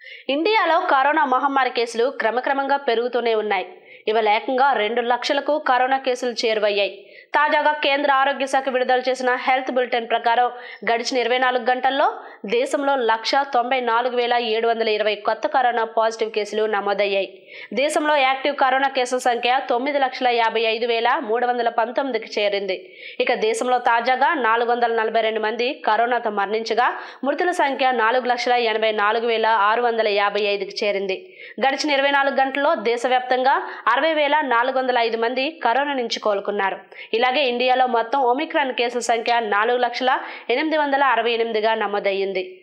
ఇండియాలో కరోనా మహమ్మారి కేసులు క్రమక్రమంగా పెరుగుతూనే ఉన్నాయి ఇవాళ ఏకంగా రెండు లక్షలకు కరోనా కేసులు చేరువయ్యాయి తాజాగా కేంద్ర ఆరోగ్య శాఖ విడుదల చేసిన హెల్త్ బులెటిన్ ప్రకారం గడిచిన ఇరవై నాలుగు గంటల్లో దేశంలో లక్ష తొంభై నాలుగు వేల ఏడు వందల ఇరవై కొత్త కరోనా పాజిటివ్ కేసులు నమోదయ్యాయి దేశంలో యాక్టివ్ కరోనా కేసుల సంఖ్య తొమ్మిది లక్షల యాభై ఐదు వేల మూడు వందల పంతొమ్మిదికి చేరింది ఇక దేశంలో తాజాగా నాలుగు వందల నలభై రెండు మంది కరోనాతో మరణించగా మృతుల సంఖ్య నాలుగు లక్షల ఎనభై నాలుగు వేల ఆరు వందల యాభై ఐదుకి చేరింది గడిచిన ఇరవై నాలుగు గంటల్లో దేశవ్యాప్తంగా అరవై వేల నాలుగు వందల ఐదు మంది కరోనా నుంచి కోలుకున్నారు ఇలాగే ఇండియాలో మొత్తం ఒమిక్రాన్ కేసుల సంఖ్య నాలుగు లక్షల ఎనిమిది వందల అరవై ఎనిమిదిగా నమోదయ్యింది